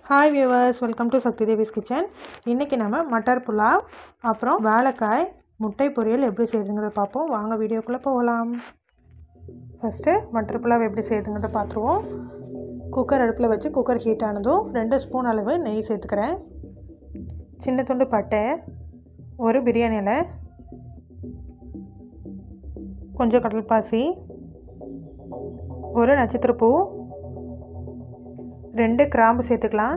hi viewers welcome to Sakthi Devi's kitchen இன்றைக்கி நம்ம மட்டர் புலாவ் அப்புறம் வாழைக்காய் முட்டை பொரியல் எப்படி செய்யுதுங்கிறத பார்ப்போம் வாங்க வீடியோக்குள்ளே போகலாம் ஃபஸ்ட்டு மட்டர் புலாவ் எப்படி செய்யுதுங்கிறத பார்த்துருவோம் குக்கர் அடுப்பில் வச்சு குக்கர் ஹீட் ஆனதும் ரெண்டு ஸ்பூன் அளவு நெய் சேர்த்துக்கிறேன் சின்ன துண்டு பட்டை ஒரு பிரியாணி இலை கொஞ்சம் கடல்பாசி ஒரு நட்சத்திரப்பூ ரெண்டு கிராம்பு சேர்த்துக்கலாம்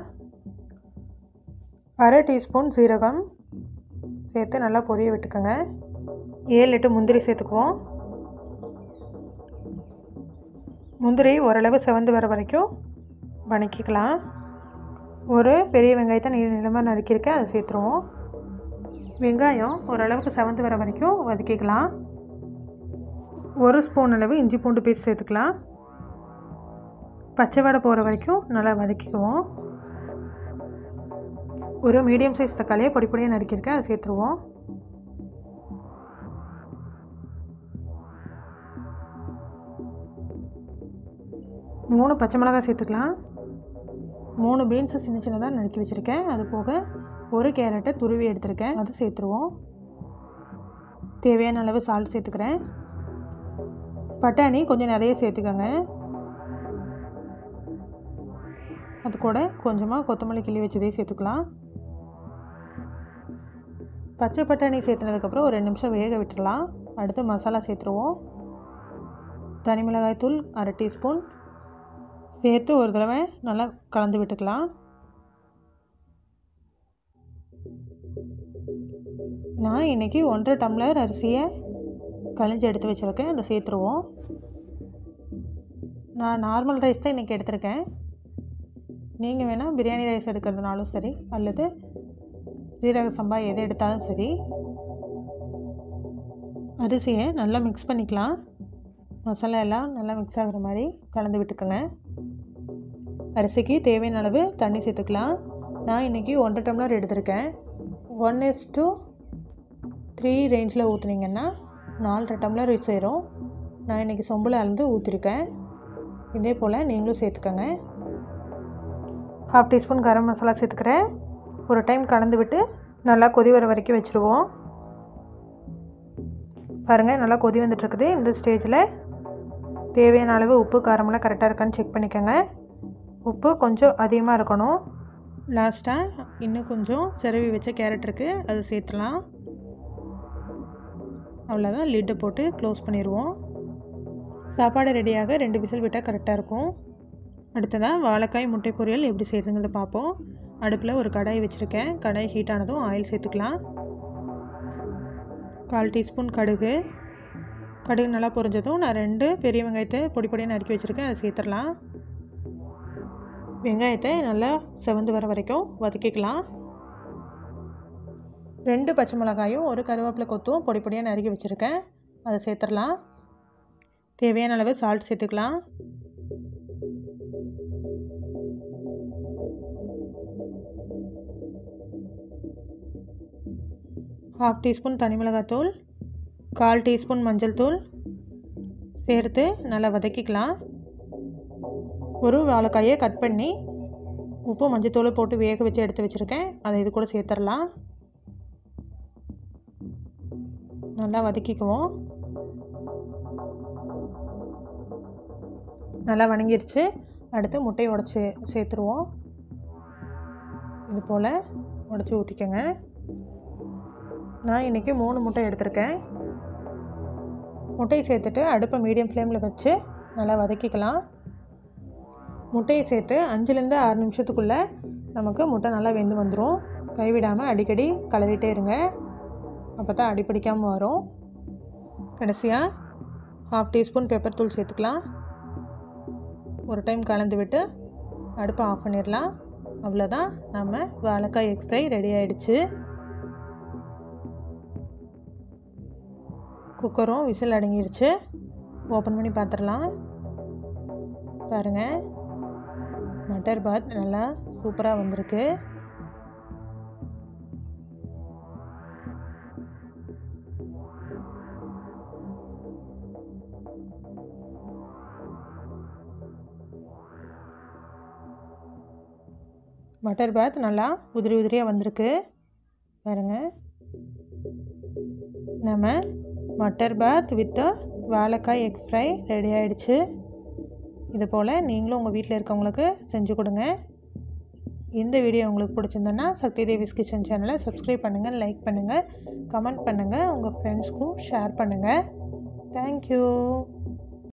அரை டீஸ்பூன் சீரகம் சேர்த்து நல்லா பொரிய விட்டுக்கோங்க ஏழு எட்டு முந்திரி சேர்த்துக்குவோம் முந்திரி ஓரளவு செவந்து வர வரைக்கும் வணக்கிக்கலாம் ஒரு பெரிய வெங்காயத்தை நீள நிலமாக நறுக்கியிருக்கேன் அதை சேர்த்துருவோம் வெங்காயம் ஓரளவுக்கு செவந்து வர வரைக்கும் வதக்கிக்கலாம் ஒரு ஸ்பூன் அளவு இஞ்சி பூண்டு பேஸ்ட் சேர்த்துக்கலாம் பச்சை வடை போகிற வரைக்கும் நல்லா வதக்கிக்குவோம் ஒரு மீடியம் சைஸ் தக்காளியை பொடி பொடியாக நறுக்கியிருக்கேன் அதை சேர்த்துருவோம் மூணு பச்சை மிளகாய் சேர்த்துக்கலாம் மூணு பீன்ஸை சின்ன சின்னதாக நறுக்கி வச்சுருக்கேன் அது போக ஒரு கேரட்டை துருவி எடுத்திருக்கேன் அதை சேர்த்துருவோம் தேவையான அளவு சால்ட் சேர்த்துக்கிறேன் பட்டாணி கொஞ்சம் நிறைய சேர்த்துக்கோங்க அது கூட கொஞ்சமாக கொத்தமல்லி கிள்ளி வச்சதே சேர்த்துக்கலாம் பச்சை பட்டாணி சேர்த்துனதுக்கப்புறம் ஒரு ரெண்டு நிமிஷம் வேக விட்டுடலாம் அடுத்து மசாலா சேர்த்துருவோம் தனி மிளகாய் தூள் அரை டீஸ்பூன் சேர்த்து ஒரு தடவை நல்லா கலந்து விட்டுக்கலாம் நான் இன்றைக்கி ஒன்றரை டம்ளர் அரிசியை கழிஞ்சு எடுத்து வச்சுருக்கேன் அதை சேர்த்துருவோம் நான் நார்மல் ரைஸ் தான் இன்றைக்கி எடுத்திருக்கேன் நீங்கள் வேணால் பிரியாணி ரைஸ் எடுக்கிறதுனாலும் சரி அல்லது ஜீரக சம்பா எதை எடுத்தாலும் சரி அரிசியை நல்லா மிக்ஸ் பண்ணிக்கலாம் மசாலா எல்லாம் நல்லா மிக்ஸ் ஆகிற மாதிரி கலந்து விட்டுக்கோங்க அரிசிக்கு தேவையான அளவு தண்ணி சேர்த்துக்கலாம் நான் இன்றைக்கி ஒன்றரை டம்ளர் எடுத்திருக்கேன் ஒன் இஸ் டூ த்ரீ ரேஞ்சில் ஊற்றுனீங்கன்னா நாலரை டம்ளர் சேரும் நான் இன்றைக்கி சொம்பில் அளந்து ஊற்றிருக்கேன் இதே போல் நீங்களும் சேர்த்துக்கோங்க ஹாஃப் டீஸ்பூன் கரம் மசாலா சேர்த்துக்கிறேன் ஒரு டைம் கலந்து விட்டு நல்லா கொதி வர வரைக்கும் வச்சுருவோம் பாருங்கள் நல்லா கொதி வந்துட்டுருக்குது இந்த ஸ்டேஜில் தேவையான அளவு உப்பு காரமெல்லாம் கரெக்டாக இருக்கான்னு செக் பண்ணிக்கோங்க உப்பு கொஞ்சம் அதிகமாக இருக்கணும் லாஸ்ட்டாக இன்னும் கொஞ்சம் சிரவி வச்ச கேரட் இருக்குது அதை சேர்த்துலாம் அவ்வளோதான் லிட்டை போட்டு க்ளோஸ் பண்ணிடுவோம் சாப்பாடு ரெடியாக ரெண்டு விசில் விட்டால் கரெக்டாக இருக்கும் அடுத்ததாக வாழைக்காய் முட்டை பொரியல் எப்படி செய்யுதுங்கிறத பார்ப்போம் அடுப்பில் ஒரு கடாய் வச்சுருக்கேன் கடாய் ஹீட் ஆனதும் ஆயில் சேர்த்துக்கலாம் கால் டீஸ்பூன் கடுகு கடுகு நல்லா பொரிஞ்சதும் நான் ரெண்டு பெரிய வெங்காயத்தை பொடி பொடியாக நறுக்கி வச்சுருக்கேன் அதை சேர்த்துடலாம் வெங்காயத்தை நல்லா செவந்து வர வரைக்கும் வதக்கிக்கலாம் ரெண்டு பச்சை மிளகாயும் ஒரு கருவேப்பிலை கொத்தும் பொடி பொடியாக நறுக்கி வச்சுருக்கேன் அதை சேர்த்துடலாம் தேவையான அளவு சால்ட் சேர்த்துக்கலாம் ஹாஃப் டீஸ்பூன் தனி மிளகாத்தூள் கால் டீஸ்பூன் மஞ்சள் தூள் சேர்த்து நல்லா வதக்கிக்கலாம் ஒரு வாழைக்காயை கட் பண்ணி உப்பு மஞ்சத்தூள் போட்டு வேக வச்சு எடுத்து வச்சுருக்கேன் அதை இது கூட சேர்த்துடலாம் நல்லா வதக்கிக்குவோம் நல்லா வணங்கிருச்சு அடுத்து முட்டையை உடச்சி சேர்த்துருவோம் இது போல் உடச்சி ஊற்றிக்கோங்க நான் இன்றைக்கி மூணு முட்டை எடுத்திருக்கேன் முட்டையை சேர்த்துட்டு அடுப்பை மீடியம் ஃப்ளேமில் வச்சு நல்லா வதக்கிக்கலாம் முட்டையை சேர்த்து அஞ்சுலேருந்து ஆறு நிமிஷத்துக்குள்ளே நமக்கு முட்டை நல்லா வெந்து வந்துடும் கைவிடாமல் அடிக்கடி கலரிட்டே இருங்க அப்போ தான் அடிப்பிடிக்காமல் வரும் கடைசியாக ஹாஃப் டீஸ்பூன் பெப்பர் தூள் சேர்த்துக்கலாம் ஒரு டைம் கலந்து விட்டு அடுப்பை ஆஃப் பண்ணிடலாம் அவ்வளோதான் நம்ம வாழைக்காய் எக் ஃப்ரை ரெடி ஆகிடுச்சு குக்கரும் விசில் அடங்கிருச்சு ஓப்பன் பண்ணி பார்த்துடலாம் பாருங்கள் மட்டர் பாத் நல்லா சூப்பராக வந்திருக்கு பட்டர் பாத் நல்லா உதிரி உதிரியாக வந்திருக்கு பாருங்க நம்ம மட்டர் பாத் வித் வாழைக்காய் எக் ஃப்ரை ரெடி ஆகிடுச்சு இது போல் நீங்களும் உங்கள் வீட்டில் இருக்கவங்களுக்கு செஞ்சு கொடுங்க இந்த வீடியோ உங்களுக்கு பிடிச்சிருந்தன்னா சக்தி தேவிஸ் கிச்சன் சேனலை சப்ஸ்கிரைப் பண்ணுங்கள் லைக் பண்ணுங்கள் கமெண்ட் பண்ணுங்கள் உங்கள் ஃப்ரெண்ட்ஸ்க்கும் ஷேர் பண்ணுங்கள் தேங்க்யூ